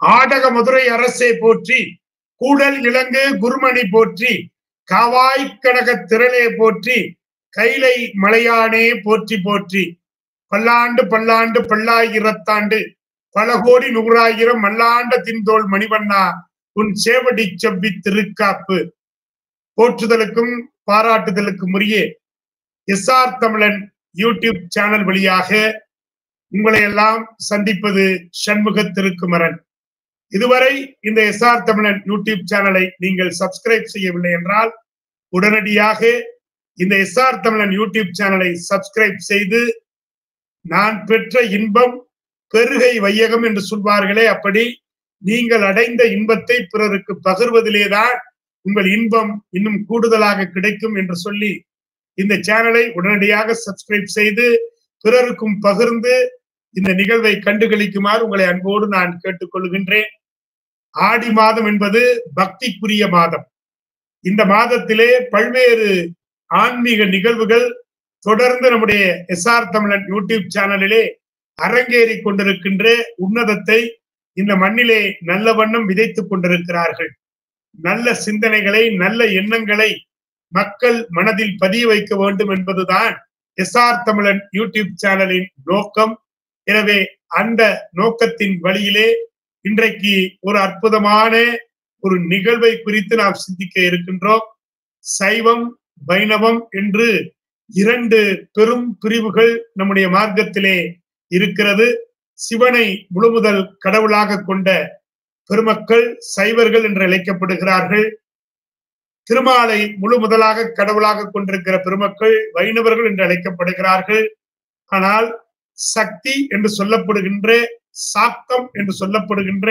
ஆடக மதுரை அரசே போற்றி கூடல் இலங்கு குருமணி போற்றி காவாய்க்கடக திரளே போற்றி கைலை மலையானே போற்றி போற்றி பல்லாண்டு பல்லாண்டு பல்லாயிரத்தாண்டு பல கோடி நூறாயிரம் மல்லாண்ட தின்தோள் மணிவண்ணா உன் சேவடி செவ்வி திருக்காப்பு போற்றுதலுக்கும் பாராட்டுதலுக்கும் உரிய எஸ்ஆர் தமிழன் யூடியூப் சேனல் வழியாக உங்களை எல்லாம் சந்திப்பது சண்முக திருக்குமரன் இதுவரை இந்த எஸ்ஆர் தமிழன் யூடியூப் சேனலை நீங்கள் சப்ஸ்கிரைப் செய்யவில்லை என்றால் உடனடியாக இந்த எஸ்ஆர் தமிழன் யூடியூப் சேனலை சப்ஸ்கிரைப் செய்து நான் பெற்ற இன்பம் பெருகை வையகம் என்று சொல்வார்களே அப்படி நீங்கள் அடைந்த இன்பத்தை பிறருக்கு பகிர்வதிலேதான் உங்கள் இன்பம் இன்னும் கூடுதலாக கிடைக்கும் என்று சொல்லி இந்த சேனலை உடனடியாக சப்ஸ்கிரைப் செய்து பிறருக்கும் பகிர்ந்து இந்த நிகழ்வை கண்டுகளிக்குமாறு உங்களை அன்போடு நான் கேட்டுக்கொள்கின்றேன் ஆடி மாதம் என்பது பக்திக்குரிய மாதம் இந்த மாதத்திலே பல்வேறு ஆன்மீக நிகழ்வுகள் தொடர்ந்து நம்முடைய எஸ்ஆர் தமிழன் யூடியூப் சேனலிலே அரங்கேறி கொண்டிருக்கின்ற உன்னதத்தை இந்த மண்ணிலே நல்ல வண்ணம் விதைத்துக் கொண்டிருக்கிறார்கள் நல்ல சிந்தனைகளை நல்ல எண்ணங்களை மக்கள் மனதில் பதிய வைக்க வேண்டும் என்பதுதான் எஸ்ஆர் தமிழன் யூடியூப் சேனலின் நோக்கம் எனவே அந்த நோக்கத்தின் வழியிலே இன்றைக்கு ஒரு அற்புதமான ஒரு நிகழ்வை குறித்து நாம் சிந்திக்க இருக்கின்றோம் சைவம் வைணவம் என்று இரண்டு பெரும் பிரிவுகள் நம்முடைய மார்க்கத்திலே இருக்கிறது சிவனை முழுமுதல் கடவுளாக கொண்ட பெருமக்கள் சைவர்கள் என்று அழைக்கப்படுகிறார்கள் திருமாலை முழு முதலாக கடவுளாக கொண்டிருக்கிற பெருமக்கள் வைணவர்கள் என்று அழைக்கப்படுகிறார்கள் ஆனால் சக்தி என்று சொல்லப்படுகின்ற சாக்தம் என்று சொல்லப்படுகின்ற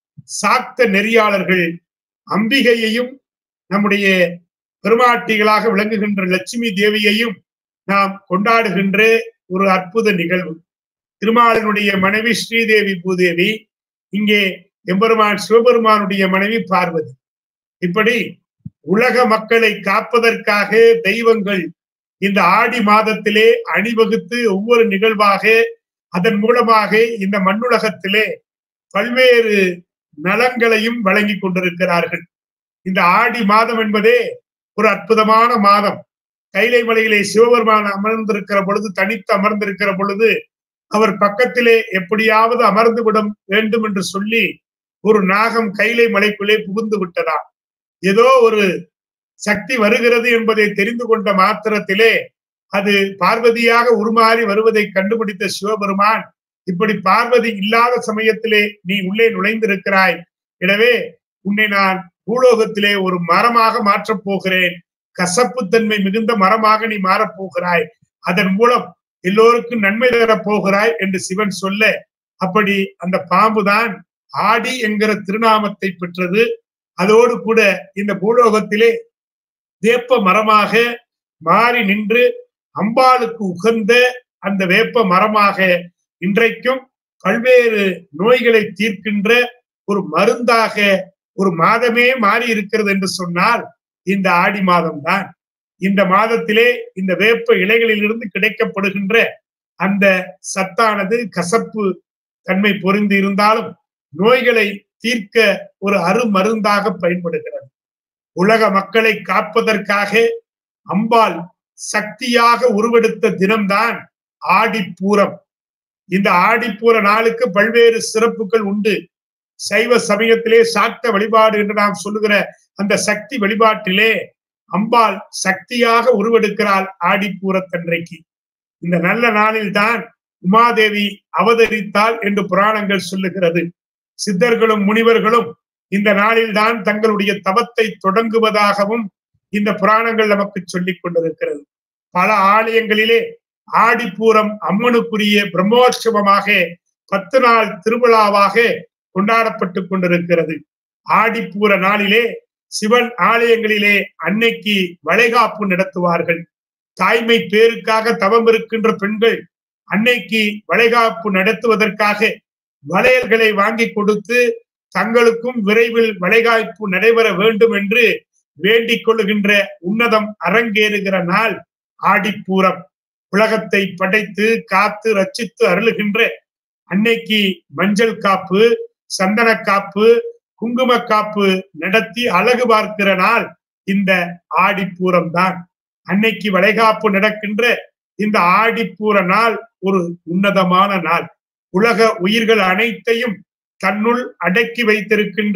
சாக்த நெறியாளர்கள் அம்பிகையையும் நம்முடைய பெருமாட்டிகளாக விளங்குகின்ற லட்சுமி தேவியையும் நாம் கொண்டாடுகின்ற ஒரு அற்புத நிகழ்வு திருமாலினுடைய மனைவி ஸ்ரீதேவி பூதேவி இங்கே எம்பெருமான் சிவபெருமானுடைய மனைவி பார்வதி இப்படி உலக மக்களை காப்பதற்காக தெய்வங்கள் இந்த ஆடி மாதத்திலே அணிவகுத்து ஒவ்வொரு நிகழ்வாக அதன் மூலமாக இந்த மண்ணுலகத்திலே பல்வேறு நலங்களையும் வழங்கி கொண்டிருக்கிறார்கள் இந்த ஆடி மாதம் என்பதே ஒரு அற்புதமான மாதம் கைலை மலையிலே சிவபெருமான் அமர்ந்திருக்கிற பொழுது தனித்து அமர்ந்திருக்கிற பொழுது அவர் பக்கத்திலே எப்படியாவது அமர்ந்து விட வேண்டும் என்று சொல்லி ஒரு நாகம் கைலை மலைக்குள்ளே புகுந்து விட்டதா ஏதோ ஒரு சக்தி வருகிறது என்பதை தெரிந்து கொண்ட மாத்திரத்திலே அது பார்வதியாக உருமாறி வருவதை கண்டுபிடித்த சிவபெருமான் இப்படி பார்வதி இல்லாத சமயத்திலே நீ உள்ளே நுழைந்திருக்கிறாய் எனவே உன்னை நான் பூலோகத்திலே ஒரு மரமாக மாற்றப் போகிறேன் கசப்புத்தன்மை மிகுந்த மரமாக நீ மாறப் போகிறாய் அதன் மூலம் எல்லோருக்கும் நன்மை தரப் போகிறாய் என்று சிவன் சொல்ல அப்படி அந்த பாம்புதான் ஆடி என்கிற திருநாமத்தை பெற்றது அதோடு கூட இந்த பூலோகத்திலே வேப்ப மரமாக மாறி நின்று அம்பாளுக்கு உகந்த அந்த வேப்ப மரமாக இன்றைக்கும் பல்வேறு நோய்களை தீர்க்கின்ற ஒரு மருந்தாக ஒரு மாதமே மாறி இருக்கிறது என்று சொன்னால் இந்த ஆடி மாதம் தான் இந்த மாதத்திலே இந்த வேப்ப இலைகளிலிருந்து கிடைக்கப்படுகின்ற அந்த சத்தானது கசப்பு தன்மை பொருந்தி இருந்தாலும் நோய்களை தீர்க்க ஒரு அருமருந்தாக பயன்படுகிறது உலக மக்களை காப்பதற்காக அம்பாள் சக்தியாக உருவெடுத்த தினம்தான் ஆடிப்பூரம் இந்த ஆடிப்பூர நாளுக்கு பல்வேறு சிறப்புகள் உண்டு சைவ சமயத்திலே சாக்த வழிபாடு என்று நாம் சொல்லுகிற அந்த சக்தி வழிபாட்டிலே அம்பாள் சக்தியாக உருவெடுக்கிறாள் ஆடிப்பூரத்தன்றைக்கு இந்த நல்ல நாளில் தான் உமாதேவி அவதரித்தாள் என்று புராணங்கள் சொல்லுகிறது சித்தர்களும் முனிவர்களும் இந்த நாளில் தான் தங்களுடைய தவத்தை தொடங்குவதாகவும் இந்த புராணங்கள் நமக்கு சொல்லிக் கொண்டிருக்கிறது பல ஆலயங்களிலே ஆடிப்பூரம் அம்மனுக்குரிய பிரம்மோற்சவமாக பத்து நாள் திருவிழாவாக கொண்டாடப்பட்டு கொண்டிருக்கிறது ஆடிப்பூர நாளிலே சிவன் ஆலயங்களிலே அன்னைக்கு வளைகாப்பு நடத்துவார்கள் தாய்மை பேருக்காக தவம் இருக்கின்ற பெண்கள் அன்னைக்கு வளைகாப்பு நடத்துவதற்காக வளையல்களை வாங்கி கொடுத்து தங்களுக்கும் விரைவில் வளைகாப்பு நடைபெற வேண்டும் என்று வேண்டிக் கொள்ளுகின்ற உன்னதம் அரங்கேறுகிற நாள் ஆடிப்பூரம் உலகத்தை படைத்து காத்து ரச்சித்து அருளுகின்ற அன்னைக்கு மஞ்சள் காப்பு சந்தன காப்பு குங்கும காப்பு நடத்தி அழகு பார்க்கிற நாள் இந்த ஆடிப்பூரம் தான் அன்னைக்கு வளைகாப்பு நடக்கின்ற இந்த ஆடிப்பூர நாள் ஒரு உன்னதமான நாள் உலக உயிர்கள் அனைத்தையும் தன்னுள் அடக்கி வைத்திருக்கின்ற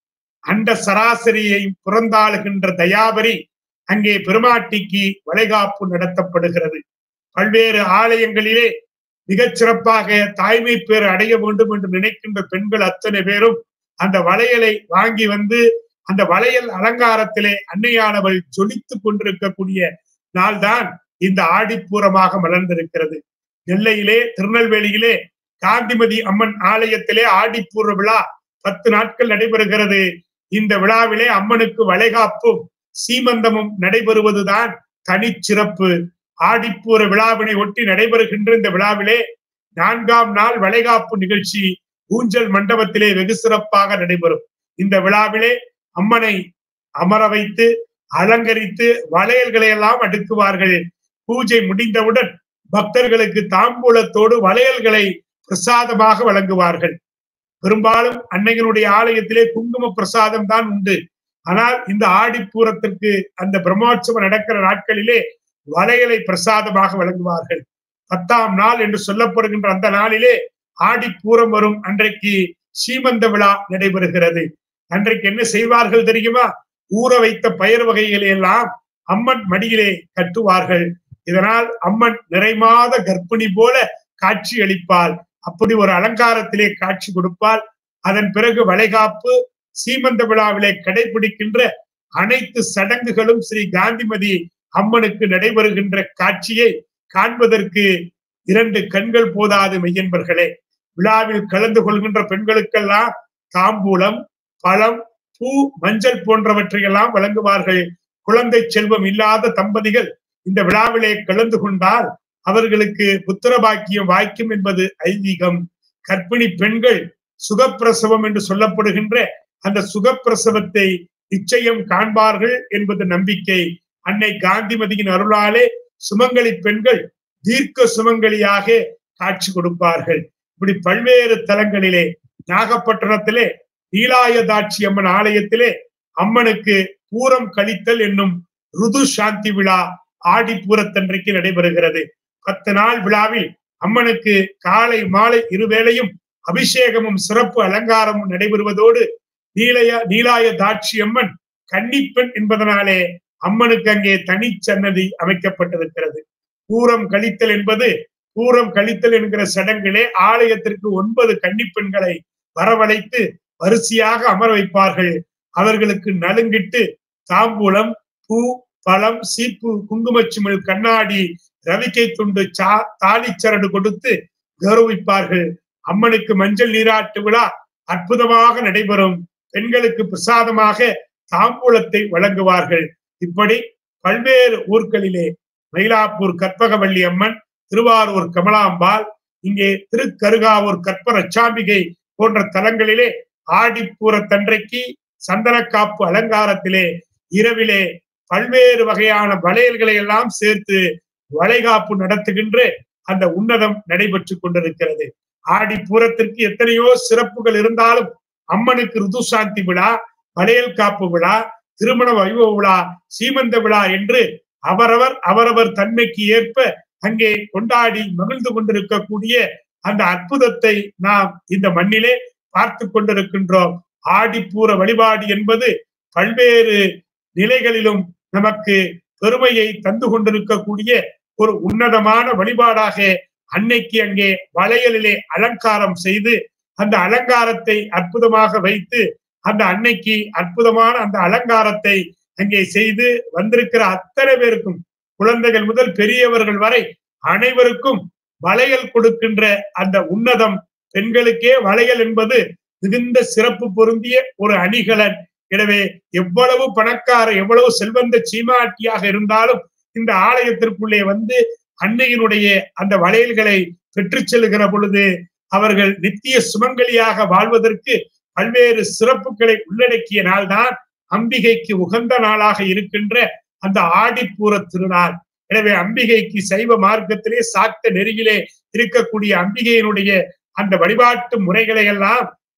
அண்ட சராசரியை புறந்தாளுகின்ற தயாபரி அங்கே பெருமாட்டிக்கு வளைகாப்பு நடத்தப்படுகிறது பல்வேறு ஆலயங்களிலே மிகச் சிறப்பாக தாய்மை பேர் அடைய வேண்டும் என்று நினைக்கின்ற பெண்கள் அத்தனை பேரும் அந்த வளையலை வாங்கி வந்து அந்த வளையல் அலங்காரத்திலே அன்னையானவள் ஜொலித்துக் கொண்டிருக்கக்கூடிய நாள்தான் இந்த ஆடிப்பூரமாக மலர்ந்திருக்கிறது நெல்லையிலே திருநெல்வேலியிலே காந்திமதி அம்மன் ஆலயத்திலே ஆடிப்பூர விழா பத்து நாட்கள் நடைபெறுகிறது இந்த விழாவிலே அம்மனுக்கு வளைகாப்பும் சீமந்தமும் நடைபெறுவதுதான் தனிச்சிறப்பு ஆடிப்பூர விழாவினை ஒட்டி நடைபெறுகின்ற இந்த விழாவிலே நான்காம் நாள் வளைகாப்பு நிகழ்ச்சி ஊஞ்சல் மண்டபத்திலே வெகு சிறப்பாக நடைபெறும் இந்த விழாவிலே அம்மனை அமர வைத்து அலங்கரித்து வளையல்களை எல்லாம் அடுக்குவார்கள் பூஜை முடிந்தவுடன் பக்தர்களுக்கு தாம்பூலத்தோடு வளையல்களை பிரசாதமாக வழங்குவார்கள் பெரும்பாலும் அன்னையனுடைய ஆலயத்திலே குங்கும பிரசாதம் தான் உண்டு ஆனால் இந்த ஆடிப்பூரத்திற்கு அந்த பிரம்மோற்சவம் நடக்கிற நாட்களிலே வளையலை பிரசாதமாக வழங்குவார்கள் பத்தாம் நாள் என்று சொல்லப்படுகின்ற அந்த நாளிலே ஆடிப்பூரம் வரும் அன்றைக்கு சீமந்த விழா நடைபெறுகிறது அன்றைக்கு என்ன செய்வார்கள் தெரியுமா ஊற வைத்த பயிர் வகைகளை எல்லாம் அம்மன் மடியிலே கட்டுவார்கள் இதனால் அம்மன் நிறைமாத கர்ப்பிணி போல காட்சி அளிப்பாள் அப்படி ஒரு அலங்காரத்திலே காட்சி கொடுப்பால் அதன் பிறகு வளைகாப்பு சீமந்த விழாவிலே கடைபிடிக்கின்ற அனைத்து சடங்குகளும் ஸ்ரீ காந்திமதி அம்மனுக்கு நடைபெறுகின்ற காட்சியை காண்பதற்கு இரண்டு கண்கள் போதாது மெய்யன்பர்களே விழாவில் கலந்து கொள்கின்ற பெண்களுக்கெல்லாம் தாம்பூலம் பழம் பூ மஞ்சள் போன்றவற்றையெல்லாம் வழங்குவார்கள் குழந்தை செல்வம் இல்லாத தம்பதிகள் இந்த விழாவிலே கலந்து கொண்டால் அவர்களுக்கு புத்திர பாக்கியம் வாய்க்கும் என்பது ஐதீகம் கர்ப்பிணி பெண்கள் சுகப்பிரசவம் என்று சொல்லப்படுகின்ற அந்த சுகப்பிரசவத்தை நிச்சயம் காண்பார்கள் என்பது நம்பிக்கை அன்னை காந்திமதியின் அருளாலே சுமங்கலி பெண்கள் தீர்க்க சுமங்கலியாக காட்சி கொடுப்பார்கள் இப்படி பல்வேறு தலங்களிலே நாகப்பட்டினத்திலே நீலாயதாட்சி அம்மன் ஆலயத்திலே அம்மனுக்கு பூரம் கழித்தல் என்னும் ருது சாந்தி விழா ஆடிப்பூரத்தன்றைக்கு நடைபெறுகிறது பத்து நாள் விழாவில் அம்மனுக்கு காலை மாலை இருவேளையும் அபிஷேகமும் சிறப்பு அலங்காரமும் நடைபெறுவதோடு நீலய நீலாய தாட்சி அம்மன் கன்னிப்பெண் என்பதனாலே அம்மனுக்கு அங்கே தனிச்சன்னதி அமைக்கப்பட்டிருக்கிறது பூரம் கழித்தல் என்பது பூரம் கழித்தல் என்கிற சடங்கிலே ஆலயத்திற்கு ஒன்பது கன்னிப்பெண்களை வரவழைத்து வரிசையாக அமர வைப்பார்கள் அவர்களுக்கு நலுங்கிட்டு தாம்பூலம் பூ பழம் சீப்பு குங்குமச்சிமிழ் கண்ணாடி ரவிக்கை துண்டு சா தாலிச்சரடு கொடுத்து கௌரவிப்பார்கள் அம்மனுக்கு மஞ்சள் நீராட்டு விழா அற்புதமாக நடைபெறும் பெண்களுக்கு பிரசாதமாக தாம்பூலத்தை வழங்குவார்கள் இப்படி பல்வேறு ஊர்களிலே மயிலாப்பூர் கற்பகவல்லி அம்மன் திருவாரூர் கமலாம்பாள் இங்கே திருக்கருகாவூர் கற்ப ரச்சாம்பிகை போன்ற தலங்களிலே ஆடிப்பூரத்தன்றைக்கு சந்தனக்காப்பு அலங்காரத்திலே இரவிலே பல்வேறு வகையான வளையல்களை எல்லாம் சேர்த்து வளைகாப்பு நடத்துகின்ற அந்த உன்னதம் நடைபெற்று கொண்டிருக்கிறது ஆடிப்பூரத்திற்கு எத்தனையோ சிறப்புகள் இருந்தாலும் அம்மனுக்கு ருதுசாந்தி விழா வளையல் காப்பு விழா திருமண வைபவ விழா சீமந்த விழா என்று அவரவர் அவரவர் தன்மைக்கு ஏற்ப அங்கே கொண்டாடி மகிழ்ந்து கொண்டிருக்கக்கூடிய அந்த அற்புதத்தை நாம் இந்த மண்ணிலே பார்த்து கொண்டிருக்கின்றோம் ஆடிப்பூர வழிபாடு என்பது பல்வேறு நிலைகளிலும் நமக்கு பெருமையை தந்து கொண்டிருக்கக்கூடிய ஒரு உன்னதமான வழிபாடாக அன்னைக்கு அங்கே வளையலிலே அலங்காரம் செய்து அந்த அலங்காரத்தை அற்புதமாக வைத்து அந்த அன்னைக்கு அற்புதமான அந்த அலங்காரத்தை அங்கே செய்து வந்திருக்கிற அத்தனை பேருக்கும் குழந்தைகள் முதல் பெரியவர்கள் வரை அனைவருக்கும் வளையல் கொடுக்கின்ற அந்த உன்னதம் பெண்களுக்கே வளையல் என்பது மிகுந்த சிறப்பு பொருந்திய ஒரு அணிகலன் எனவே எவ்வளவு பணக்கார எவ்வளவு செல்வந்த சீமாட்டியாக இருந்தாலும் இந்த ஆலயத்திற்குள்ளே வந்து அன்னையினுடைய அந்த வளையல்களை பெற்றுச் செல்கிற பொழுது அவர்கள் நித்திய சுமங்கலியாக வாழ்வதற்கு பல்வேறு சிறப்புகளை உள்ளடக்கிய நாள்தான் அம்பிகைக்கு உகந்த நாளாக இருக்கின்ற அந்த ஆடிப்பூர திருநாள் எனவே அம்பிகைக்கு சைவ மார்க்கத்திலே சாத்த நெருகிலே இருக்கக்கூடிய அம்பிகையினுடைய அந்த வழிபாட்டு முறைகளை எல்லாம்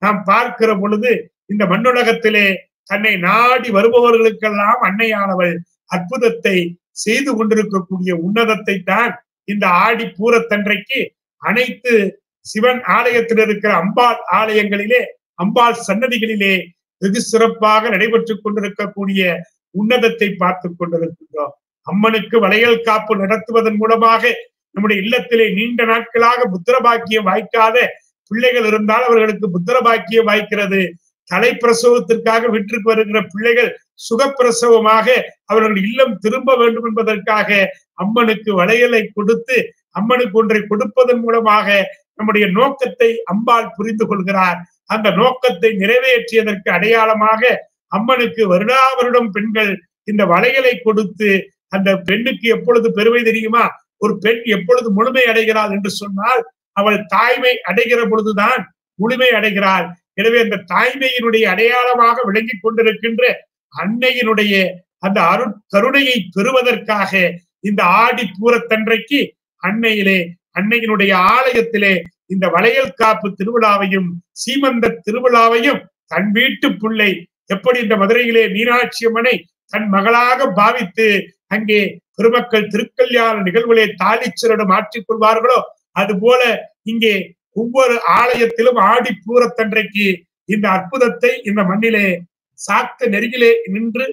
நாம் பார்க்கிற பொழுது இந்த மண்ணுலகத்திலே தன்னை நாடி வருபவர்களுக்கெல்லாம் அன்னையானவள் அற்புதத்தை செய்து கொண்டிருக்கக்கூடிய உன்னதத்தை தான் இந்த ஆடி பூரத்தன்றைக்கு அனைத்து சிவன் ஆலயத்தில் இருக்கிற அம்பாள் ஆலயங்களிலே அம்பாள் சன்னதிகளிலே வெகு சிறப்பாக நடைபெற்றுக் கொண்டிருக்கக்கூடிய உன்னதத்தை பார்த்து கொண்டிருக்கின்றோம் அம்மனுக்கு வளையல் காப்பு நடத்துவதன் மூலமாக நம்முடைய இல்லத்திலே நீண்ட நாட்களாக புத்திர பாக்கியம் வாய்க்காத பிள்ளைகள் இருந்தால் அவர்களுக்கு புத்திர பாக்கியம் வாய்க்கிறது தலை பிரசவத்திற்காக வீட்டிற்கு வருகிற பிள்ளைகள் சுகப்பிரசவமாக அவர்கள் இல்லம் திரும்ப வேண்டும் என்பதற்காக அம்மனுக்கு வளையலை கொடுத்து அம்மனுக்கு ஒன்றை கொடுப்பதன் மூலமாக நம்முடைய நோக்கத்தை அம்பாள் புரிந்து கொள்கிறார் அந்த நோக்கத்தை நிறைவேற்றியதற்கு அடையாளமாக அம்மனுக்கு வருடா வருடம் பெண்கள் இந்த வளையலை கொடுத்து அந்த பெண்ணுக்கு எப்பொழுது பெருமை தெரியுமா ஒரு பெண் எப்பொழுது முழுமை அடைகிறாள் என்று சொன்னால் அவள் தாய்மை அடைகிற பொழுதுதான் முழுமை அடைகிறாள் எனவே அந்த தாய்மையினுடைய அடையாளமாக விளங்கி கொண்டிருக்கின்ற அன்னையினுடைய அந்த அருட் கருணையை பெறுவதற்காக இந்த ஆடி பூரத்தன்றைக்கு அன்னையிலே அன்னையினுடைய ஆலயத்திலே இந்த வளையல் காப்பு திருவிழாவையும் சீமந்த திருவிழாவையும் தன் வீட்டு பிள்ளை எப்படி இந்த மதுரையிலே மீனாட்சி அம்மனை தன் மகளாக பாவித்து அங்கே பெருமக்கள் திருக்கல்யாண நிகழ்வுகளை தாலிச்சரிடம் மாற்றிக் கொள்வார்களோ அது போல இங்கே ஒவ்வொரு ஆலயத்திலும் ஆடி பூரத்தன்றைக்கு இந்த அற்புதத்தை இந்த மண்ணிலே சாத்த நெருங்கிலே நின்று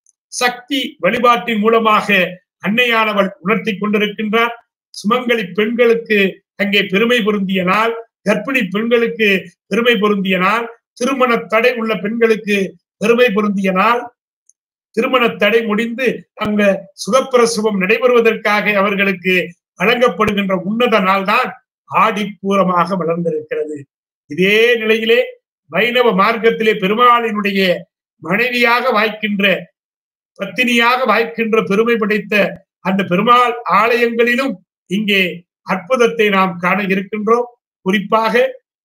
சக்தி வழிபாட்டின் மூலமாக அன்னையானவள் உணர்த்தி கொண்டிருக்கின்றார் சுமங்கலி பெண்களுக்கு அங்கே பெருமை பொருந்திய நாள் கர்ப்பிணி பெண்களுக்கு பெருமை பொருந்திய நாள் திருமண தடை உள்ள பெண்களுக்கு பெருமை பொருந்திய நாள் திருமண தடை முடிந்து அங்க சுகப்பிரசவம் நடைபெறுவதற்காக அவர்களுக்கு வழங்கப்படுகின்ற உன்னத நாள் தான் ஆடிப்பூரமாக வளர்ந்திருக்கிறது இதே நிலையிலே வைணவ மார்க்கத்திலே பெருமாளினுடைய மனைவியாக வாய்க்கின்ற பத்தினியாக வாய்க்கின்ற பெருமை படைத்த அந்த பெருமாள் ஆலயங்களிலும் இங்கே அற்புதத்தை நாம் காண இருக்கின்றோம் குறிப்பாக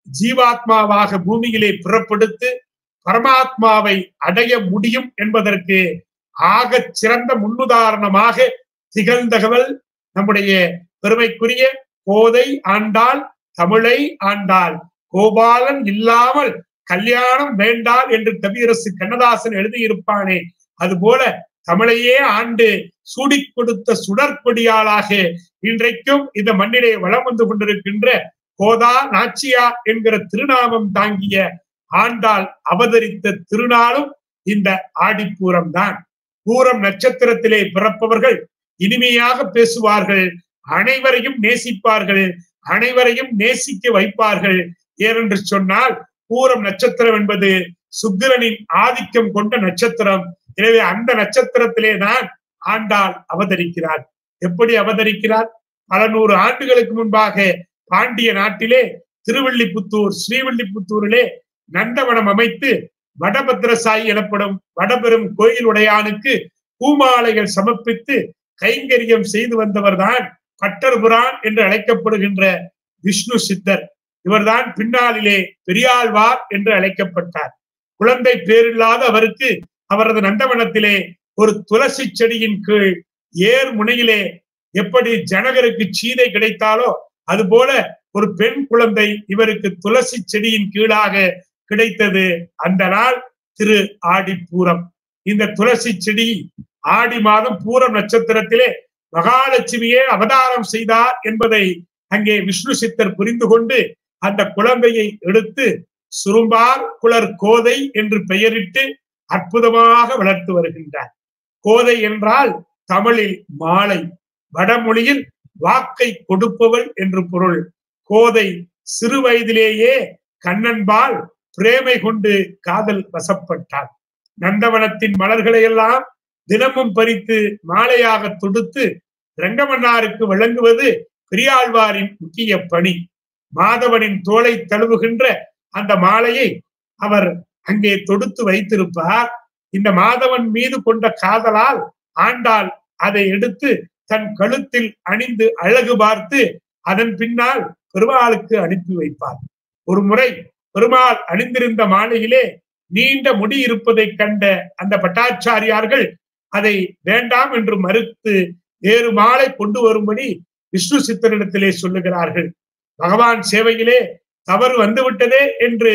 ஜீவாத்மாவாக பூமியிலே புறப்படுத்து பரமாத்மாவை அடைய முடியும் என்பதற்கு ஆகச் சிறந்த முன்னுதாரணமாக திகழ்ந்தகவல் நம்முடைய பெருமைக்குரிய கோதை ஆண்டாள் தமிழை ஆண்டாள் கோபாலன் இல்லாமல் கல்யாணம் வேண்டால் என்று கவியரசு கண்ணதாசன் எழுதியிருப்பானே அதுபோல தமிழையே ஆண்டு சூடிக் கொடுத்த சுடற்கொடியாளாக இன்றைக்கும் இந்த மண்ணிலே வளம் வந்து கொண்டிருக்கின்ற கோதா நாச்சியா என்கிற திருநாமம் தாங்கிய ஆண்டாள் அவதரித்த திருநாளும் இந்த ஆடிப்பூரம் தான் பூரம் நட்சத்திரத்திலே பிறப்பவர்கள் இனிமையாக பேசுவார்கள் அனைவரையும் நேசிப்பார்கள் அனைவரையும் நேசிக்க வைப்பார்கள் ஏனென்று சொன்னால் பூரம் நட்சத்திரம் என்பது சுக்கிரனின் ஆதிக்கம் கொண்ட நட்சத்திரம் எனவே அந்த நட்சத்திரத்திலே தான் ஆண்டாள் அவதரிக்கிறார் எப்படி அவதரிக்கிறார் பல நூறு ஆண்டுகளுக்கு முன்பாக பாண்டிய நாட்டிலே திருவள்ளிபுத்தூர் ஸ்ரீவில்லிபுத்தூரிலே நந்தவனம் அமைத்து வடபத்ரசாயி எனப்படும் வடபெரும் கோயில் உடையானுக்கு பூமாலைகள் சமர்ப்பித்து கைங்கரியம் செய்து வந்தவர்தான் பட்டர்புரான் என்று அழைக்கப்படுகின்ற விஷ்ணு சித்தர் இவர்தான் பின்னாளிலே பெரியாழ்வார் என்று அழைக்கப்பட்டார் குழந்தை பேரில்லாத அவருக்கு அவரது நந்தவனத்திலே ஒரு துளசி செடியின் கீழ் ஏர் முனையிலே எப்படி ஜனகருக்கு சீதை கிடைத்தாலோ அதுபோல ஒரு பெண் குழந்தை இவருக்கு துளசி செடியின் கீழாக கிடைத்தது அந்த நாள் திரு ஆடிப்பூரம் இந்த துளசி செடி ஆடி மாதம் பூரம் நட்சத்திரத்திலே மகாலட்சுமியே அவதாரம் செய்தார் என்பதை அங்கே விஷ்ணு சித்தர் புரிந்து கொண்டு அந்த குழந்தையை எடுத்து சுரும்பார் குளர் கோதை என்று பெயரிட்டு அற்புதமாக வளர்த்து வருகின்றார் கோதை என்றால் தமிழில் மாலை வடமொழியில் வாக்கை கொடுப்பவள் என்று பொருள் கோதை சிறு வயதிலேயே கண்ணன்பால் பிரேமை கொண்டு காதல் வசப்பட்டார் நந்தவனத்தின் மலர்களை எல்லாம் தினமும் பறித்து மாலையாக தொடுத்து ரங்கமன்னாருக்கு வழங்குவது பெரியாழ்வாரின் முக்கிய பணி மாதவனின் தோலை தழுவுகின்ற அந்த மாலையை அவர் அங்கே தொடுத்து வைத்திருப்பார் இந்த மாதவன் மீது கொண்ட காதலால் ஆண்டாள் அதை எடுத்து தன் கழுத்தில் அணிந்து அழகு பார்த்து அதன் பின்னால் பெருமாளுக்கு அனுப்பி வைப்பார் ஒரு முறை பெருமாள் அணிந்திருந்த மாலையிலே நீண்ட முடி இருப்பதை கண்ட அந்த பட்டாச்சாரியார்கள் அதை வேண்டாம் என்று மறுத்து வேறு மாலை கொண்டு வரும்படி விஷ்ணு சித்தரிடத்திலே சொல்லுகிறார்கள் பகவான் சேவையிலே தவறு வந்துவிட்டதே என்று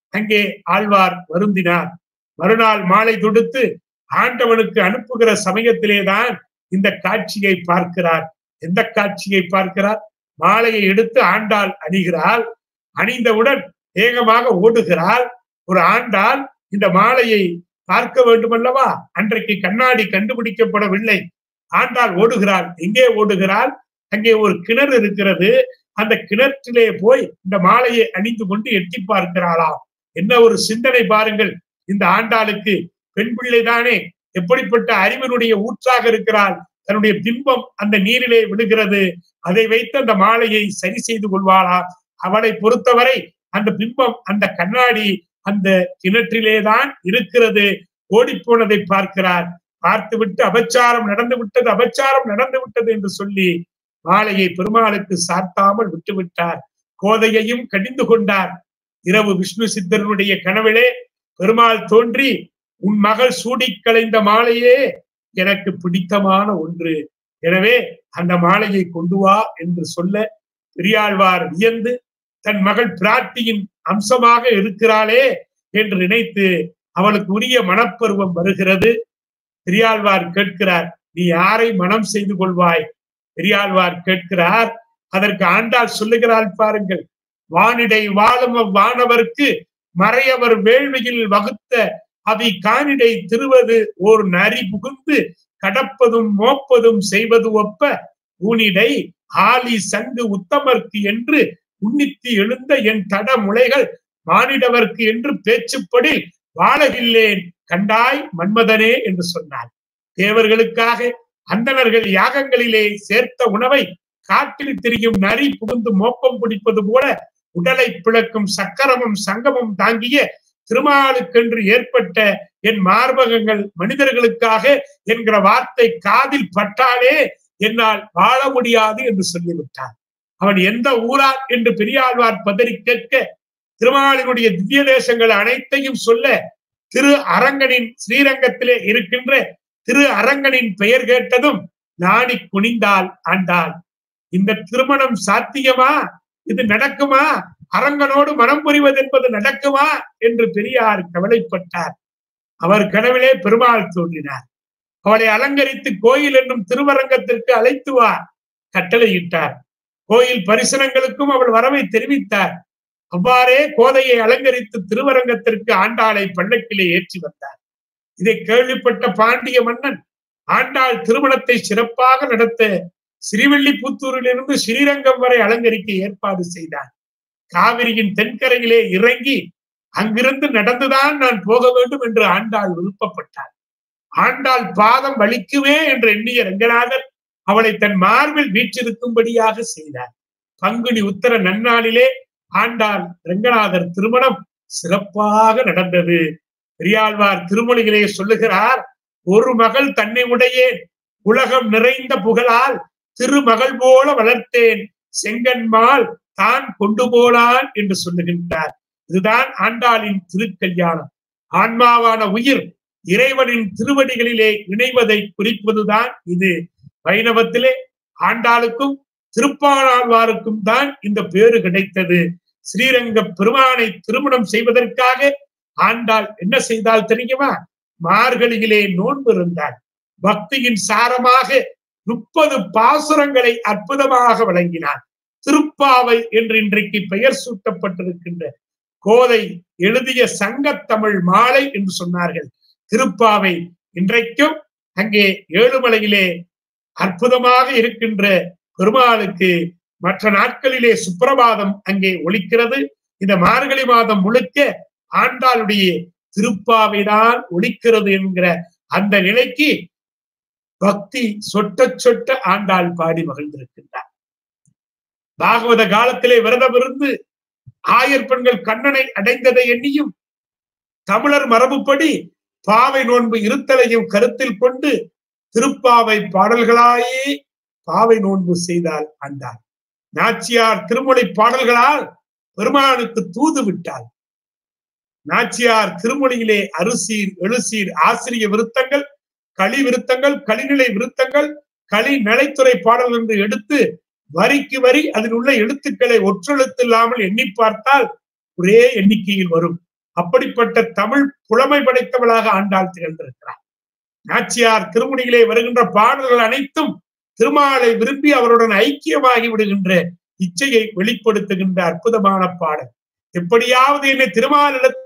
அங்கே ஆழ்வார் வருந்தினார் மறுநாள் மாலை தொடுத்து ஆண்டவனுக்கு அனுப்புகிற சமயத்திலேதான் இந்த காட்சியை பார்க்கிறார் எந்த காட்சியை பார்க்கிறார் மாலையை எடுத்து ஆண்டாள் அணிகிறாள் அணிந்தவுடன் வேகமாக ஓடுகிறாள் ஒரு ஆண்டாள் இந்த மாலையை பார்க்க வேண்டும் அல்லவா அன்றைக்கு கண்ணாடி கண்டுபிடிக்கப்படவில்லை ஆண்டாள் ஓடுகிறாள் எங்கே ஓடுகிறாள் அங்கே ஒரு கிணறு இருக்கிறது அந்த கிணற்றிலே போய் இந்த மாலையை அணிந்து கொண்டு எட்டி பார்க்கிறாளாம் என்ன ஒரு சிந்தனை பாருங்கள் இந்த ஆண்டாளுக்கு பெண் பிள்ளைதானே எப்படிப்பட்ட அறிவினுடைய ஊற்றாக இருக்கிறாள் தன்னுடைய பிம்பம் அந்த நீரிலே விழுகிறது அதை வைத்து அந்த மாலையை சரி செய்து கொள்வாளா அவளை பொறுத்தவரை அந்த பிம்பம் அந்த கண்ணாடி அந்த கிணற்றிலேதான் இருக்கிறது ஓடிப்போனதை பார்க்கிறார் பார்த்துவிட்டு அபச்சாரம் நடந்து விட்டது அபச்சாரம் நடந்து விட்டது என்று சொல்லி மாலையை பெருமாளுக்கு சாத்தாமல் விட்டுவிட்டார் கோதையையும் கடிந்து கொண்டார் இரவு விஷ்ணு சித்தருடைய கனவிலே பெருமாள் தோன்றி உன் மகள் சூடி கலைந்த மாலையே எனக்கு பிடித்தமான ஒன்று எனவே அந்த மாலையை கொண்டு வா என்று சொல்ல பெரியாழ்வார் வியந்து தன் மகள் பிராட்டியின் அம்சமாக இருக்கிறாளே என்று நினைத்து அவளுக்கு உரிய மனப்பருவம் வருகிறது பெரியாழ்வார் கேட்கிறார் நீ யாரை மனம் செய்து கொள்வாய் பெரியாழ்வார் கேட்கிறார் அதற்கு ஆண்டாள் சொல்லுகிறாள் பாருங்கள் வானிடை வாழும் வானவர்க்கு மறையவர் வேள்வியில் வகுத்த அவை காணிடை திருவது ஓர் நரி புகுந்து கடப்பதும் மோப்பதும் செய்வது ஒப்ப ஊனிடை ஆலி சங்கு உத்தமர்க்கு என்று உன்னித்து எழுந்த என் தட முளைகள் மானிடவர்க்கு என்று பேச்சுப்படி வாழவில்லேன் கண்டாய் மன்மதனே என்று சொன்னார் தேவர்களுக்காக அந்தணர்கள் யாகங்களிலே சேர்த்த உணவை காட்டில் திரியும் நரி புகுந்து மோப்பம் பிடிப்பது போல உடலை பிளக்கும் சக்கரமும் சங்கமும் தாங்கிய திருமாலுக்கென்று ஏற்பட்ட என் மார்பகங்கள் மனிதர்களுக்காக என்கிற வார்த்தை காதில் பட்டாலே என்னால் வாழ முடியாது என்று சொல்லிவிட்டார் அவன் எந்த ஊரார் என்று பெரியாழ்வார் பதறி கேட்க திருமாலினுடைய திவ்ய தேசங்கள் அனைத்தையும் சொல்ல திரு அரங்கனின் ஸ்ரீரங்கத்திலே இருக்கின்ற திரு அரங்கனின் பெயர் கேட்டதும் நாணி குனிந்தால் ஆண்டாள் இந்த திருமணம் சாத்தியமா இது நடக்குமா அரங்கனோடு மனம் புரிவது என்பது நடக்குமா என்று பெரியார் கவலைப்பட்டார் அவர் கனவிலே பெருமாள் தோன்றினார் அவளை அலங்கரித்து கோயில் என்னும் திருவரங்கத்திற்கு அழைத்து வா கட்டளையிட்டார் கோயில் பரிசனங்களுக்கும் அவள் வரவை தெரிவித்தார் அவ்வாறே கோதையை அலங்கரித்து திருவரங்கத்திற்கு ஆண்டாளை பல்லக்கிலே ஏற்றி வந்தார் இதை கேள்விப்பட்ட பாண்டிய மன்னன் ஆண்டாள் திருமணத்தை சிறப்பாக நடத்த ஸ்ரீவில்லிபுத்தூரிலிருந்து ஸ்ரீரங்கம் வரை அலங்கரிக்க ஏற்பாடு செய்தார் காவிரியின் தென்கரையிலே இறங்கி அங்கிருந்து நடந்துதான் நான் போக வேண்டும் என்று ஆண்டாள் விருப்பப்பட்டார் ஆண்டாள் பாதம் வலிக்குமே என்று எண்ணிய ரங்கநாதர் அவளை தன் மார்பில் வீற்றிருக்கும்படியாக செய்தார் பங்குனி உத்தர நன்னாளிலே ஆண்டாள் ரங்கநாதர் திருமணம் சிறப்பாக நடந்தது பெரியாழ்வார் திருமொழிகளே சொல்லுகிறார் ஒரு மகள் தன்னை உடையேன் உலகம் நிறைந்த புகழால் திருமகள் போல வளர்த்தேன் செங்கன்மால் தான் கொண்டு போனான் என்று சொல்லுகின்றார் இதுதான் ஆண்டாளின் திருக்கல்யாணம் ஆன்மாவான உயிர் இறைவனின் திருவடிகளிலே இணைவதை குறிப்பதுதான் இது வைணவத்திலே ஆண்டாளுக்கும் திருப்பாணாழ்வாருக்கும் தான் இந்த பேரு கிடைத்தது ஸ்ரீரங்க பெருமானை திருமணம் செய்வதற்காக ஆண்டாள் என்ன செய்தால் தெரியுமா மார்கழியிலே நோன்பு இருந்தார் பக்தியின் சாரமாக முப்பது பாசுரங்களை அற்புதமாக வழங்கினார் திருப்பாவை என்று இன்றைக்கு பெயர் சூட்டப்பட்டிருக்கின்ற கோதை எழுதிய சங்கத்தமிழ் மாலை என்று சொன்னார்கள் திருப்பாவை இன்றைக்கும் அங்கே ஏழுமலையிலே அற்புதமாக இருக்கின்ற பெருமாளுக்கு மற்ற நாட்களிலே சுப்பிரபாதம் அங்கே ஒலிக்கிறது இந்த மார்கழி மாதம் முழுக்க ஆண்டாளுடைய திருப்பாவைதான் ஒலிக்கிறது என்கிற அந்த நிலைக்கு பக்தி சொட்ட சொட்ட ஆண்டாள் பாடி மகிழ்ந்திருக்கின்றார் பாகவத காலத்திலே விரதம் இருந்து ஆயர் பெண்கள் கண்ணனை அடைந்ததை எண்ணியும் தமிழர் மரபுப்படி பாவை நோன்பு இருத்தலையும் கருத்தில் கொண்டு திருப்பாவை பாடல்களாயே பாவை நோன்பு செய்தால் ஆண்டாள் நாச்சியார் திருமொழி பாடல்களால் பெருமானுக்கு தூது விட்டாள் நாச்சியார் திருமொழியிலே அரிசீர் எழுசீர் ஆசிரிய விருத்தங்கள் களி விருத்தங்கள் களிநிலை விருத்தங்கள் களி நலைத்துறை பாடல் என்று எடுத்து வரிக்கு வரி அதில் உள்ள எழுத்துக்களை ஒற்றெழுத்து இல்லாமல் எண்ணி பார்த்தால் ஒரே எண்ணிக்கையில் வரும் அப்படிப்பட்ட தமிழ் புலமை படைத்தவளாக ஆண்டாள் திகழ்ந்திருக்கிறார் நாச்சியார் திருமுடியிலே வருகின்ற பாடல்கள் அனைத்தும் திருமாலை விரும்பி அவருடன் ஐக்கியமாகி விடுகின்ற இச்சையை வெளிப்படுத்துகின்ற அற்புதமான பாடல் எப்படியாவது என்னை திருமாலிடத்தில்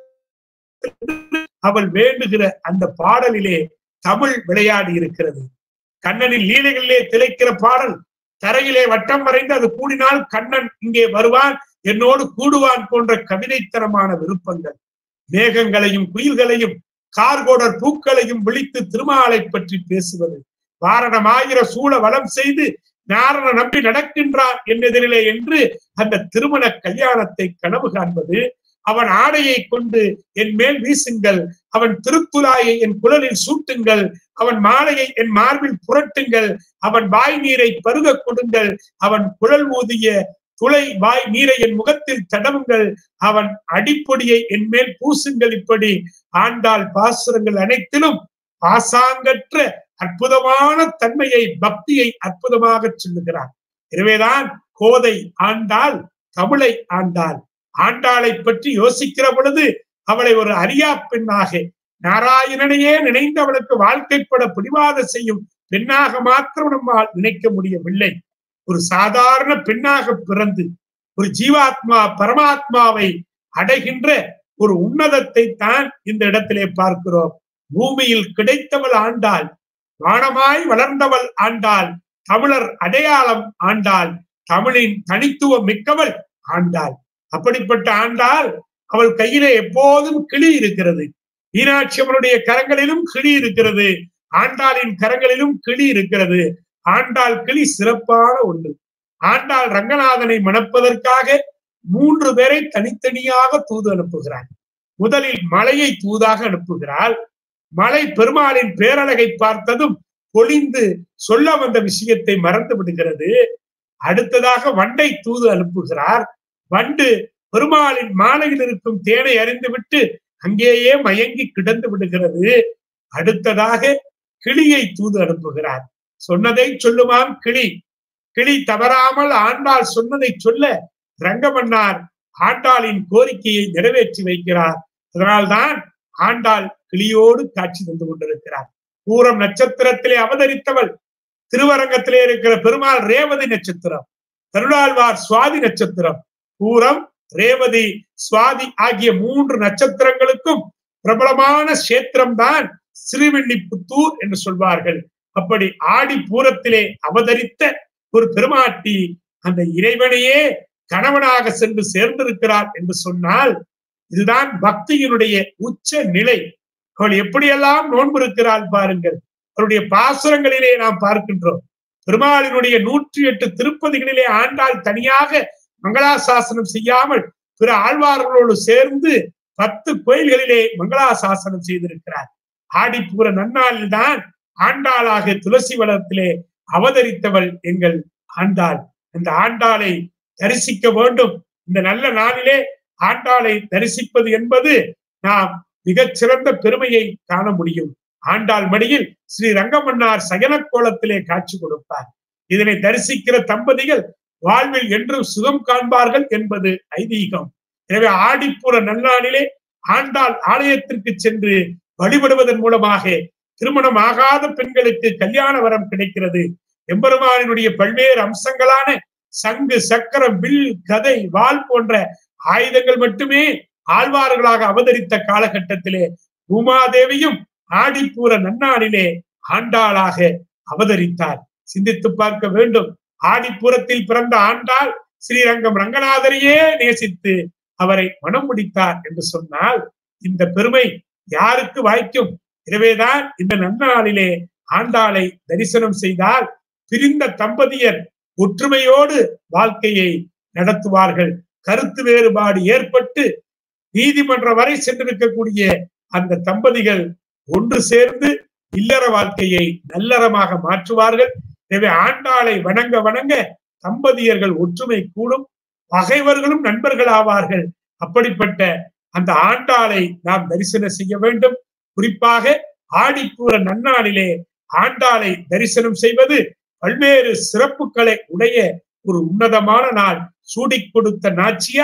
அவள் வேண்டுகிற அந்த பாடலிலே தமிழ் விளையாடி இருக்கிறது கண்ணனின் லீலைகளிலே திளைக்கிற பாடல் தரையிலே வட்டம் வரைந்து அது கூடினால் கண்ணன் இங்கே வருவான் என்னோடு கூடுவான் போன்ற கவிதைத்தனமான விருப்பங்கள் மேகங்களையும் குயில்களையும் கார்கோடர் பூக்களையும் விழித்து திருமாலை பற்றி பேசுவது வாரணமாயிர சூழ வளம் செய்து நாரண நம்பி நடக்கின்றான் என்னெதிரிலே என்று அந்த திருமண கல்யாணத்தை கனவு காண்பது அவன் ஆடையை கொண்டு என் மேல் வீசுங்கள் அவன் திருத்துலாயை என் குழலில் சூட்டுங்கள் அவன் மாலையை என் மார்பில் புரட்டுங்கள் அவன் வாய் நீரை பருக கொடுங்கள் அவன் குழல் ஊதிய துளை வாய் நீரை என் முகத்தில் தடவுங்கள் அவன் அடிப்பொடியை என் மேல் பூசுங்கள் இப்படி ஆண்டாள் பாசுரங்கள் அனைத்திலும் பாசாங்கற்ற அற்புதமான தன்மையை பக்தியை அற்புதமாக சொல்லுகிறார் எனவேதான் கோதை ஆண்டாள் தமிழை ஆண்டாள் ஆண்டாளை பற்றி யோசிக்கிற பொழுது அவளை ஒரு அரியா பெண்ணாக நாராயணனையே நினைந்து அவளுக்கு வாழ்க்கைப்பட பிடிவாத செய்யும் பெண்ணாக மாத்திரம் நம்மால் நினைக்க முடியவில்லை ஒரு சாதாரண பெண்ணாக பிறந்து ஒரு ஜீவாத்மா பரமாத்மாவை அடைகின்ற ஒரு உன்னதத்தை தான் இந்த இடத்திலே பார்க்கிறோம் பூமியில் கிடைத்தவள் ஆண்டாள் வானமாய் வளர்ந்தவள் ஆண்டாள் தமிழர் அடையாளம் ஆண்டாள் தமிழின் தனித்துவம் மிக்கவள் ஆண்டாள் அப்படிப்பட்ட ஆண்டாள் அவள் கையிலே எப்போதும் கிளி இருக்கிறது மீனாட்சி அவனுடைய கரங்களிலும் கிளி இருக்கிறது ஆண்டாளின் கரங்களிலும் கிளி இருக்கிறது ஆண்டாள் கிளி சிறப்பான ஒன்று ஆண்டாள் ரங்கநாதனை மணப்பதற்காக மூன்று பேரை தனித்தனியாக தூது அனுப்புகிறார் முதலில் மலையை தூதாக அனுப்புகிறாள் மலை பெருமாளின் பேரழகை பார்த்ததும் பொழிந்து சொல்ல வந்த விஷயத்தை மறந்து விடுகிறது அடுத்ததாக வண்டை தூது அனுப்புகிறார் வண்டு பெருமாளின் மாலையில் இருக்கும் தேனை அறிந்துவிட்டு அங்கேயே மயங்கி கிடந்து விடுகிறது அடுத்ததாக கிளியை தூது அனுப்புகிறார் சொன்னதை சொல்லுமாம் கிளி கிளி தவறாமல் ஆண்டாள் சொன்னதை சொல்ல ரங்கமன்னார் ஆண்டாளின் கோரிக்கையை நிறைவேற்றி வைக்கிறார் அதனால்தான் ஆண்டாள் கிளியோடு காட்சி தந்து கொண்டிருக்கிறார் பூரம் நட்சத்திரத்திலே அவதரித்தவள் திருவரங்கத்திலே இருக்கிற பெருமாள் ரேவதி நட்சத்திரம் கருடாழ்வார் சுவாதி நட்சத்திரம் பூரம் ரேவதி சுவாதி ஆகிய மூன்று நட்சத்திரங்களுக்கும் பிரபலமான கஷேத்திரம் தான் சிறுவெள்ளிப்புத்தூர் என்று சொல்வார்கள் அப்படி ஆடி பூரத்திலே அவதரித்த ஒரு பெருமாட்டி அந்த இறைவனையே கணவனாக சென்று சேர்ந்திருக்கிறார் என்று சொன்னால் இதுதான் பக்தியினுடைய உச்ச நிலை அவள் எப்படியெல்லாம் நோன்பு இருக்கிறாள் பாருங்கள் அவருடைய பாசுரங்களிலே நாம் பார்க்கின்றோம் பெருமாளினுடைய நூற்றி எட்டு திருப்பதிகளிலே ஆண்டாள் தனியாக மங்களாசாசனம் செய்யாமல் பிற ஆழ்வார்களோடு சேர்ந்து பத்து கோயில்களிலே மங்களாசாசனம் செய்திருக்கிறார் ஆடிப்பூர நன்னாளில் தான் ஆண்டாளாக துளசி வளத்திலே அவதரித்தவள் எங்கள் ஆண்டாள் அந்த ஆண்டாளை தரிசிக்க வேண்டும் இந்த நல்ல நாளிலே ஆண்டாளை தரிசிப்பது என்பது நாம் மிகச் சிறந்த பெருமையை காண முடியும் ஆண்டாள் மடியில் ஸ்ரீ ரங்கமன்னார் சயன கோலத்திலே காட்சி கொடுப்பார் இதனை தரிசிக்கிற தம்பதிகள் வாழ்வில் என்றும் சுகம் காண்பார்கள் என்பது ஐதீகம் எனவே ஆடிப்புற நன்னாளிலே ஆண்டாள் ஆலயத்திற்கு சென்று வழிபடுவதன் மூலமாக திருமணம் ஆகாத பெண்களுக்கு கல்யாண வரம் கிடைக்கிறது எம்பெருமானினுடைய பல்வேறு அம்சங்களான சங்கு சக்கரம் வில் கதை வால் போன்ற ஆயுதங்கள் மட்டுமே ஆழ்வார்களாக அவதரித்த காலகட்டத்திலே பூமாதேவியும் ஆடிப்பூர நன்னாளிலே ஆண்டாளாக அவதரித்தார் சிந்தித்து பார்க்க வேண்டும் ஆடிப்புறத்தில் பிறந்த ஆண்டாள் ஸ்ரீரங்கம் ரங்கநாதரையே நேசித்து அவரை மனம் முடித்தார் என்று சொன்னால் இந்த பெருமை யாருக்கு வாய்க்கும் எனவேதான் இந்த நன்னாளிலே ஆண்டாளை தரிசனம் செய்தால் பிரிந்த தம்பதியர் ஒற்றுமையோடு வாழ்க்கையை நடத்துவார்கள் கருத்து வேறுபாடு ஏற்பட்டு நீதிமன்றம் வரை சென்றிருக்கக்கூடிய அந்த தம்பதிகள் ஒன்று சேர்ந்து இல்லற வாழ்க்கையை நல்லறமாக மாற்றுவார்கள் எனவே ஆண்டாளை வணங்க வணங்க தம்பதியர்கள் ஒற்றுமை கூடும் பகைவர்களும் நண்பர்கள் ஆவார்கள் அப்படிப்பட்ட அந்த ஆண்டாளை நாம் தரிசனம் செய்ய வேண்டும் குறிப்பாக ஆடிப்பூர நன்னாளிலே ஆண்டாளை தரிசனம் செய்வது பல்வேறு சிறப்புகளை உடைய ஒரு உன்னதமான நாள் சூடிக் கொடுத்த நாச்சியார்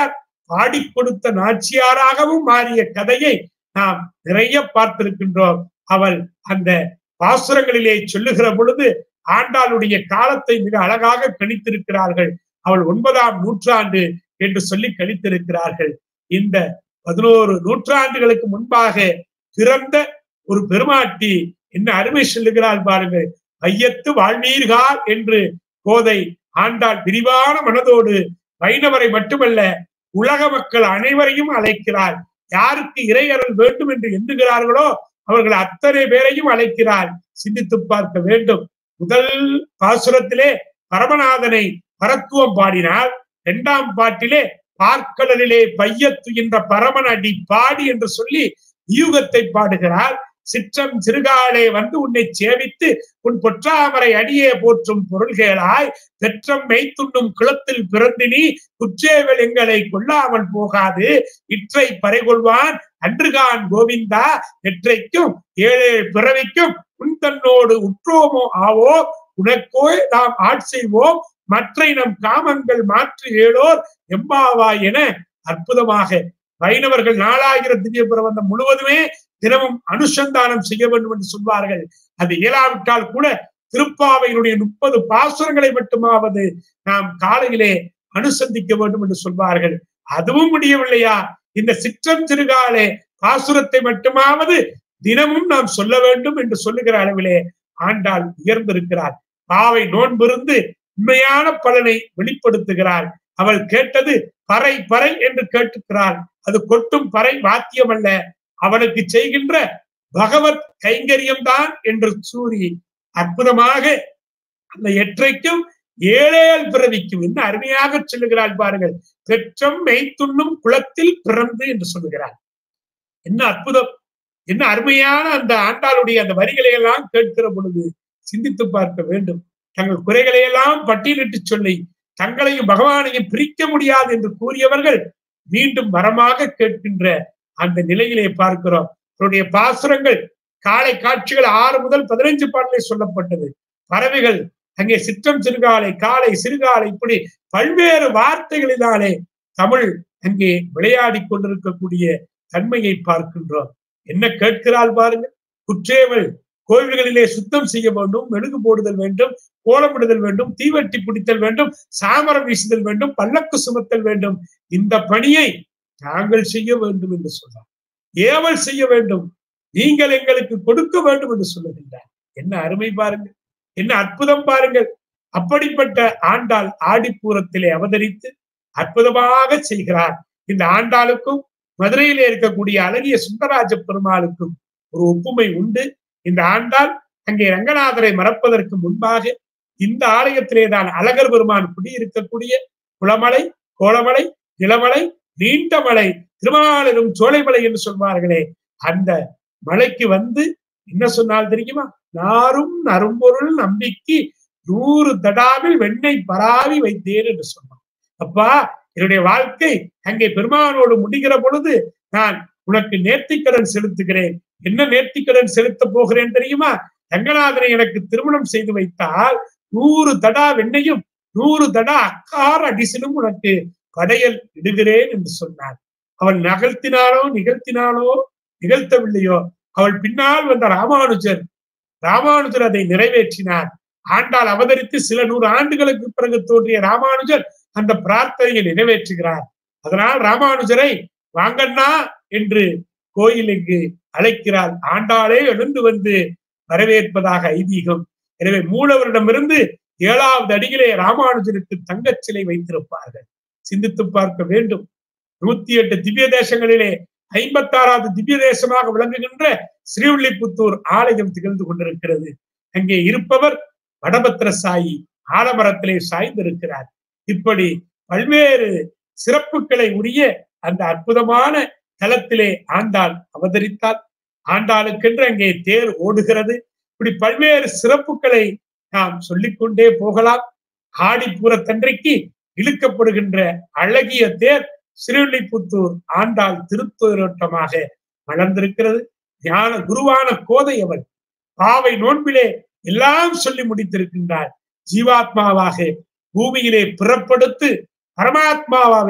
பாடி கொடுத்த நாச்சியாராகவும் மாறிய கதையை நாம் நிறைய பார்த்திருக்கின்றோம் அவள் அந்த பாசுரங்களிலே சொல்லுகிற பொழுது ஆண்டாளுடைய காலத்தை மிக அழகாக கணித்திருக்கிறார்கள் அவள் ஒன்பதாம் நூற்றாண்டு என்று சொல்லி கணித்திருக்கிறார்கள் இந்த பதினோரு நூற்றாண்டுகளுக்கு முன்பாக பிறந்த ஒரு பெருமாட்டி என்ன அருமை சொல்லுகிறாள் பாருங்கள் ஐயத்து வாழ்வீர்கள் என்று கோதை ஆண்டாள் விரிவான மனதோடு வைணவரை மட்டுமல்ல உலக மக்கள் அனைவரையும் அழைக்கிறார் யாருக்கு இறையறல் வேண்டும் என்று எண்ணுகிறார்களோ அவர்கள் அத்தனை பேரையும் அழைக்கிறார் சிந்தித்து பார்க்க வேண்டும் முதல் பாசுரத்திலே பரமநாதனை பரத்துவம் பாடினார் இரண்டாம் பாட்டிலே பார்க்கடலிலே பையத்துகின்ற பரமன் அடி பாடி என்று சொல்லி யூகத்தை பாடுகிறார் சிற்றம் சிறுகாலே வந்து உன்னை சேவித்து உன் பொற்றாமரை அடியே போற்றும் பொருள்களாய் பெற்றம் மெய்த்துண்ணும் குளத்தில் பிறந்து நீ குற்றேவல் எங்களை கொள்ளாமல் போகாது இற்றை பறைகொள்வான் அன்றுகான் கோவிந்தா நெற்றைக்கும் ஏழேழு பிறவிக்கும் உன் தன்னோடு உற்றோமோ ஆவோ உனக்கோ நாம் ஆட்செய்வோம் மற்ற நம் காமங்கள் மாற்று ஏழோர் எம்பாவா என அற்புதமாக வைணவர்கள் நாலாயிரம் திவ்ய பிரபந்தம் முழுவதுமே தினமும் அனுசந்தானம் செய்ய வேண்டும் என்று சொல்வார்கள் அது இயலாவிட்டால் கூட திருப்பாவையினுடைய முப்பது பாசுரங்களை மட்டுமாவது நாம் காலையிலே அனுசந்திக்க வேண்டும் என்று சொல்வார்கள் அதுவும் முடியவில்லையா இந்த சிற்றம் திருகாலே பாசுரத்தை மட்டுமாவது தினமும் நாம் சொல்ல வேண்டும் என்று சொல்லுகிற அளவிலே ஆண்டாள் உயர்ந்திருக்கிறார் பாவை நோன்பிருந்து உண்மையான பலனை வெளிப்படுத்துகிறாள் அவள் கேட்டது பறை பறை என்று கேட்டுக்கிறாள் அது கொட்டும் பறை வாத்தியம் அல்ல அவனுக்கு செய்கின்ற பகவத் கைங்கரியம் தான் என்று சூரி அற்புதமாக அந்த எற்றைக்கும் ஏழேல் பிறவிக்கும் என்ன அருமையாக சொல்லுகிறாள் பாருங்கள் பெற்றம் மெய்த்துண்ணும் குளத்தில் பிறந்து என்று சொல்லுகிறாள் என்ன அற்புதம் என்ன அருமையான அந்த ஆண்டாளுடைய அந்த வரிகளை எல்லாம் கேட்கிற பொழுது சிந்தித்து பார்க்க வேண்டும் தங்கள் குறைகளை எல்லாம் பட்டியலிட்டு சொல்லி தங்களையும் பகவானையும் பிரிக்க முடியாது என்று கூறியவர்கள் மீண்டும் வரமாக கேட்கின்ற அந்த நிலையிலே பார்க்கிறோம் அவருடைய பாசுரங்கள் காலை காட்சிகள் ஆறு முதல் பதினைஞ்சு பாடலே சொல்லப்பட்டது பறவைகள் அங்கே சிற்றம் சிறுகாலை காலை சிறுகாலை இப்படி பல்வேறு வார்த்தைகளினாலே தமிழ் அங்கே விளையாடி கொண்டிருக்கக்கூடிய தன்மையை பார்க்கின்றோம் என்ன கேட்கிறாள் பாருங்க குற்றேவல் கோவில்களிலே சுத்தம் செய்ய வேண்டும் மெழுகு போடுதல் வேண்டும் கோலமிடுதல் வேண்டும் தீவட்டி பிடித்தல் வேண்டும் சாமரம் வீசுதல் வேண்டும் பல்லக்கு சுமத்தல் வேண்டும் இந்த பணியை நாங்கள் செய்ய வேண்டும் என்று சொன்னார் ஏவல் செய்ய வேண்டும் நீங்கள் எங்களுக்கு கொடுக்க வேண்டும் என்று சொல்லுகின்றார் என்ன அருமை பாருங்கள் என்ன அற்புதம் பாருங்கள் அப்படிப்பட்ட ஆண்டாள் ஆடிப்பூரத்திலே அவதரித்து அற்புதமாக செய்கிறார் இந்த ஆண்டாளுக்கும் மதுரையிலே இருக்கக்கூடிய அழகிய சுந்தராஜ பெருமாளுக்கும் ஒரு ஒப்புமை உண்டு இந்த ஆண்டாள் அங்கே ரங்கநாதரை மறப்பதற்கு முன்பாக இந்த ஆலயத்திலே தான் அழகர் பெருமான் குடியிருக்கக்கூடிய குளமலை கோலமலை நிலமலை நீண்ட மலை திருமாலிரும் சோலைமலை என்று சொல்வார்களே அந்த மலைக்கு வந்து என்ன சொன்னால் தெரியுமா நாரும் நறும்பொருள் நம்பிக்கை நூறு தடாவில் வெண்ணெய் பராவி வைத்தேன் என்று சொன்னான் அப்பா என்னுடைய வாழ்க்கை அங்கே பெருமானோடு முடிகிற பொழுது நான் உனக்கு நேர்த்திக்கடன் செலுத்துகிறேன் என்ன நேர்த்திக்கடன் செலுத்த போகிறேன் தெரியுமா ரங்கநாதனை எனக்கு திருமணம் செய்து வைத்தால் நூறு தடா வெண்ணையும் நூறு தடா அக்கார அடிசலும் உனக்கு படையல் இடுகிறேன் என்று சொன்னார் அவள் நகர்த்தினாலோ நிகழ்த்தினாலோ நிகழ்த்தவில்லையோ அவள் பின்னால் வந்த ராமானுஜர் ராமானுஜர் அதை நிறைவேற்றினார் ஆண்டாள் அவதரித்து சில நூறு ஆண்டுகளுக்கு பிறகு தோன்றிய ராமானுஜர் அந்த பிரார்த்தனையை நிறைவேற்றுகிறார் அதனால் ராமானுஜரை வாங்கண்ணா என்று கோயிலுக்கு அழைக்கிறார் ஆண்டாளே எழுந்து வந்து வரவேற்பதாக ஐதீகம் எனவே மூலவரிடமிருந்து ஏழாவது அடியிலே ராமானுஜருக்கு தங்கச் சிலை வைத்திருப்பார்கள் சிந்தித்து பார்க்க வேண்டும் நூத்தி எட்டு திவ்ய தேசங்களிலே ஐம்பத்தாறாவது திவ்ய தேசமாக விளங்குகின்ற ஸ்ரீவில்லிபுத்தூர் ஆலயம் திகழ்ந்து கொண்டிருக்கிறது அங்கே இருப்பவர் வடபத்திர சாயி ஆலமரத்திலே சாய்ந்திருக்கிறார் இப்படி பல்வேறு சிறப்புகளை உரிய அந்த அற்புதமான தலத்திலே ஆண்டாள் அவதரித்தால் ஆண்டாளுக்கென்று அங்கே தேர் ஓடுகிறது இப்படி பல்வேறு சிறப்புகளை நாம் சொல்லிக்கொண்டே போகலாம் ஆடிப்பூரத்தன்றைக்கு இழுக்கப்படுகின்ற அழகிய தேர் சிறுவில்லிபுத்தூர் ஆண்டாள் திருத்தோரோட்டமாக மலர்ந்திருக்கிறது ஞான குருவான கோதை அவள் பாவை நோன்பிலே எல்லாம் சொல்லி முடித்திருக்கின்றார் ஜீவாத்மாவாக பூமியிலே பிறப்படுத்து பரமாத்மாவாவே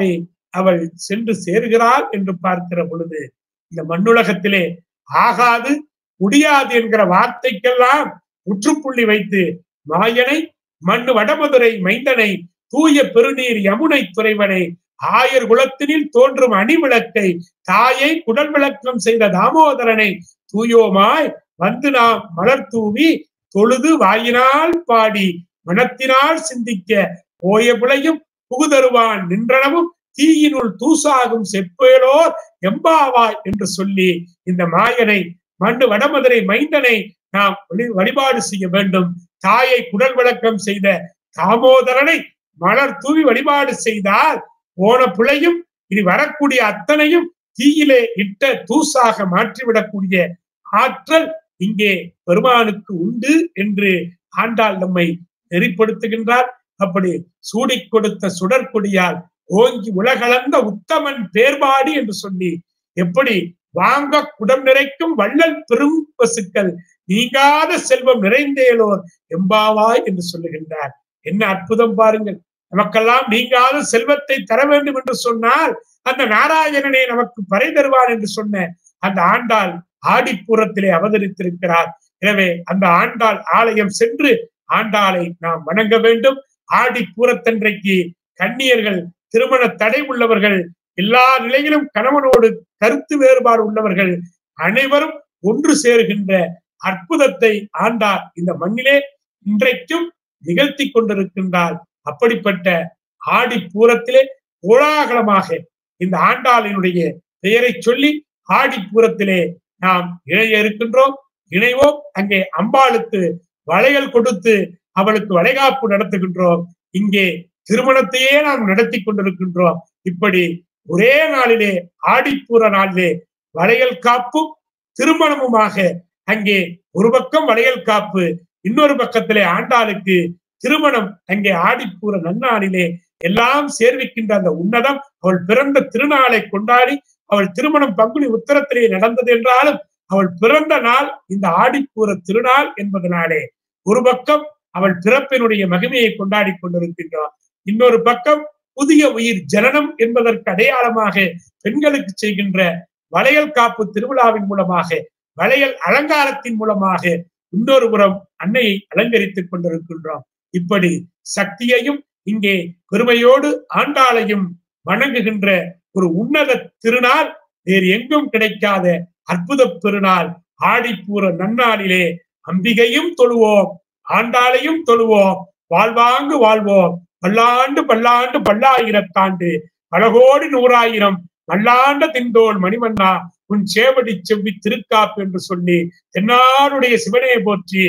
அவள் சென்று சேர்கிறாள் என்று பார்க்கிற பொழுது இந்த மண்ணுலகத்திலே ஆகாது முடியாது என்கிற வார்த்தைக்கெல்லாம் முற்றுப்புள்ளி வைத்து மாயனை மண்ணு வடமதுரை மைந்தனை தூய பெருநீர் யமுனை துறைவனை ஆயர் குலத்தினில் தோன்றும் அணிவிளக்கை தாயை குடல் விளக்கம் செய்த தாமோதரனை தூயோமாய் வந்து நாம் மலர் தூவி தொழுது வாயினால் பாடி மனத்தினால் சிந்திக்க போய பிழையும் புகுதருவான் நின்றனவும் தீயினுள் தூசாகும் செப்பேலோர் எம்பாவாய் என்று சொல்லி இந்த மாயனை மண்டு வடமதுரை மைந்தனை நாம் வழி- வழிபாடு செய்ய வேண்டும் தாயை குடல் விளக்கம் செய்த தாமோதரனை மலர் தூவி வழிபாடு செய்தால் போன பிழையும் இனி வரக்கூடிய அத்தனையும் தீயிலே இட்ட தூசாக மாற்றிவிடக்கூடிய ஆற்றல் இங்கே பெருமானுக்கு உண்டு என்று ஆண்டாள் நம்மை நெறிப்படுத்துகின்றார் அப்படி சூடிக் கொடுத்த சுடற்கொடியால் ஓங்கி உலகளந்த உத்தமன் பேர்பாடி என்று சொல்லி எப்படி வாங்க குடம் நிறைக்கும் வள்ளல் பெரும் பசுக்கள் நீங்காத செல்வம் நிறைந்தேலோர் எம்பாவாய் என்று சொல்லுகின்றார் என்ன அற்புதம் பாருங்கள் நமக்கெல்லாம் நீங்காத செல்வத்தை தர வேண்டும் என்று சொன்னால் அந்த நாராயணனே நமக்கு பறை தருவார் என்று சொன்ன அந்த ஆண்டாள் ஆடிப்பூரத்திலே அவதரித்திருக்கிறார் எனவே அந்த ஆண்டாள் ஆலயம் சென்று ஆண்டாளை நாம் வணங்க வேண்டும் ஆடிப்பூரத்தன்றைக்கு கன்னியர்கள் திருமண தடை உள்ளவர்கள் எல்லா நிலையிலும் கணவனோடு கருத்து வேறுபாடு உள்ளவர்கள் அனைவரும் ஒன்று சேருகின்ற அற்புதத்தை ஆண்டாள் இந்த மண்ணிலே இன்றைக்கும் நிகழ்த்தி கொண்டிருக்கின்றாள் அப்படிப்பட்ட ஆடிப்பூரத்திலே கோலாகலமாக இந்த ஆண்டாளினுடைய பெயரை சொல்லி ஆடிப்பூரத்திலே நாம் இணைய இருக்கின்றோம் இணைவோம் அங்கே அம்பாளுக்கு வளையல் கொடுத்து அவளுக்கு வளைகாப்பு நடத்துகின்றோம் இங்கே திருமணத்தையே நாம் நடத்தி கொண்டிருக்கின்றோம் இப்படி ஒரே நாளிலே ஆடிப்பூர நாளிலே வளையல் காப்பும் திருமணமுமாக அங்கே ஒரு பக்கம் வளையல் காப்பு இன்னொரு பக்கத்திலே ஆண்டாளுக்கு திருமணம் அங்கே ஆடிப்பூர நன்னாளிலே எல்லாம் சேர்விக்கின்ற அந்த உன்னதம் அவள் பிறந்த திருநாளை கொண்டாடி அவள் திருமணம் பங்குனி உத்தரத்திலே நடந்தது என்றாலும் அவள் பிறந்த நாள் இந்த ஆடிப்பூர திருநாள் என்பதனாலே ஒரு பக்கம் அவள் பிறப்பினுடைய மகிமையை கொண்டாடி கொண்டிருக்கின்றோம் இன்னொரு பக்கம் புதிய உயிர் ஜனனம் என்பதற்கு அடையாளமாக பெண்களுக்கு செய்கின்ற வளையல் காப்பு திருவிழாவின் மூலமாக வளையல் அலங்காரத்தின் மூலமாக இன்னொரு புறம் அன்னையை அலங்கரித்துக் கொண்டிருக்கின்றோம் இப்படி சக்தியையும் இங்கே பெருமையோடு ஆண்டாளையும் வணங்குகின்ற ஒரு உன்னத திருநாள் வேறு எங்கும் கிடைக்காத அற்புத பெருநாள் ஆடிப்பூர நன்னாளிலே அம்பிகையும் தொழுவோம் ஆண்டாளையும் தொழுவோம் வாழ்வாங்கு வாழ்வோம் பல்லாண்டு பல்லாண்டு பல்லாயிரத்தாண்டு பலகோடி நூறாயிரம் மல்லாண்ட திண்டோள் மணிமன்னா உன் சேவடி செவ்வி திருக்காப்பு என்று சொல்லி தென்னாருடைய சிவனையை போற்றி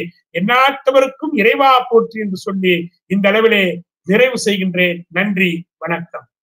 எந்நாட்டவருக்கும் இறைவா போற்றி என்று சொல்லி இந்த அளவிலே நிறைவு செய்கின்றேன் நன்றி வணக்கம்